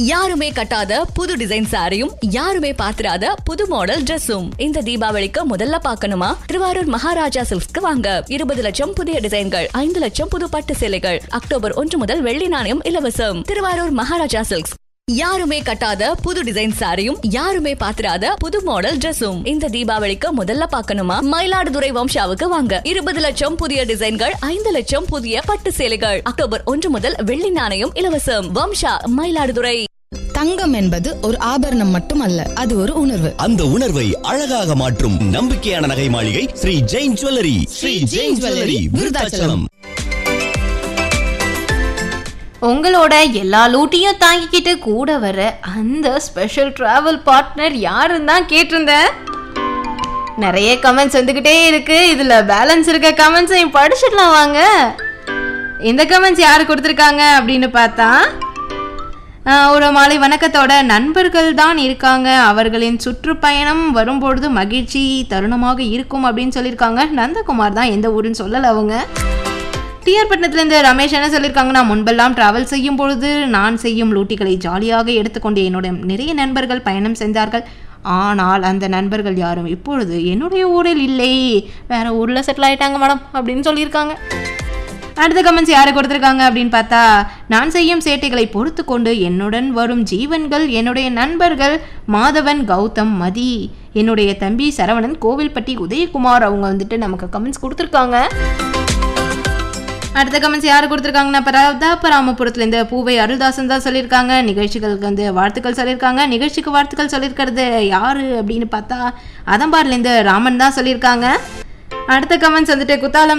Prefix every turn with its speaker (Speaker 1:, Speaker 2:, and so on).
Speaker 1: யாருமே கட்டாத புது டிசைன் சாரியும் யாருமே பாத்திராத புது மாடல் Dressum இந்த தீபாவளிக்கு முதல்ல பார்க்கணுமா திருவாரூர் மகாராஜா சில்க்ஸ்க்கு வாங்க இருபது லட்சம் புதிய டிசைன்கள் ஐந்து லட்சம் புது பட்டு சேலைகள் அக்டோபர் ஒன்று முதல் வெள்ளி நாணயம் இலவசம் திருவாரூர் மகாராஜா சில்க்ஸ் யாருமே கட்டாத புது டிசைன் சாரியும் யாருமே பாத்திராத புது மாடல் Dressum இந்த தீபாவளிக்கு முதல்ல பார்க்கணுமா மயிலாடுதுறை வம்சாவுக்கு வாங்க இருபது லட்சம் புதிய டிசைன்கள் ஐந்து லட்சம் புதிய பட்டு சேலைகள் அக்டோபர் ஒன்று முதல் வெள்ளி நாணயம் இலவசம் வம்சா மயிலாடுதுறை
Speaker 2: தங்கம் என்பது ஒரு ஆபரணம் மட்டுமல்ல அது ஒரு உணர்வு
Speaker 3: அந்த உணர்வை அழகாக மாற்றும் நம்பிக்கையான நகை மாளிகை ஸ்ரீ ஜெயின் ஜுவல்லரி ஸ்ரீ ஜெயின் ஜுவல்லரி விருதாச்சலம்
Speaker 4: உங்களோட எல்லா லூட்டையும் தாங்கிக்கிட்டு கூட வர அந்த ஸ்பெஷல் டிராவல் பார்ட்னர் யாருன்னு தான் கேட்டிருந்தேன் நிறைய கமெண்ட்ஸ் வந்துக்கிட்டே இருக்கு இதில் பேலன்ஸ் இருக்க கமெண்ட்ஸையும் படிச்சிடலாம் வாங்க இந்த கமெண்ட்ஸ் யார் கொடுத்துருக்காங்க அப்படின்னு பார்த்தா ஆஹ், ஒரு மாலை வணக்கத்தோட நண்பர்கள் தான் இருக்காங்க அவர்களின் சுற்றுப்பயணம் வரும்பொழுது மகிழ்ச்சி தருணமாக இருக்கும் அப்படின்னு சொல்லியிருக்காங்க நந்தகுமார் தான் எந்த ஊருன்னு சொல்லலை அவங்க டிஆர் பட்டினத்துலேருந்து ரமேஷ் என்ன சொல்லியிருக்காங்க நான் முன்பெல்லாம் டிராவல் செய்யும் பொழுது நான் செய்யும் லூட்டிகளை ஜாலியாக எடுத்துக்கொண்டு என்னோட நிறைய நண்பர்கள் பயணம் செஞ்சார்கள் ஆனால் அந்த நண்பர்கள் யாரும் இப்பொழுது என்னுடைய ஊரில் இல்லை வேற ஊரில் செட்டில் ஆயிட்டாங்க மேடம் அப்படின்னு சொல்லியிருக்காங்க அடுத்த கமெண்ட்ஸ் யாரை கொடுத்துருக்காங்க அப்படின்னு பார்த்தா நான் செய்யும் சேட்டைகளை பொறுத்து கொண்டு என்னுடன் வரும் ஜீவன்கள் என்னுடைய நண்பர்கள் மாதவன் கௌதம் மதி என்னுடைய தம்பி சரவணன் கோவில்பட்டி உதயகுமார் அவங்க வந்துட்டு நமக்கு கமெண்ட்ஸ் கொடுத்துருக்காங்க அடுத்த கமெண்ட்ஸ் யார் கொடுத்துருக்காங்கன்னா பிரதாபராமபுரத்துல இந்த பூவை அருள்தாசன் தான் சொல்லியிருக்காங்க நிகழ்ச்சிகளுக்கு வந்து வாழ்த்துக்கள் சொல்லியிருக்காங்க நிகழ்ச்சிக்கு வாழ்த்துக்கள் சொல்லியிருக்கிறது யாரு அப்படின்னு பார்த்தா அதம்பார்லேருந்து ராமன் தான் சொல்லியிருக்காங்க அடுத்த கமெண்ட்ஸ் வந்துட்டு குத்தாலம்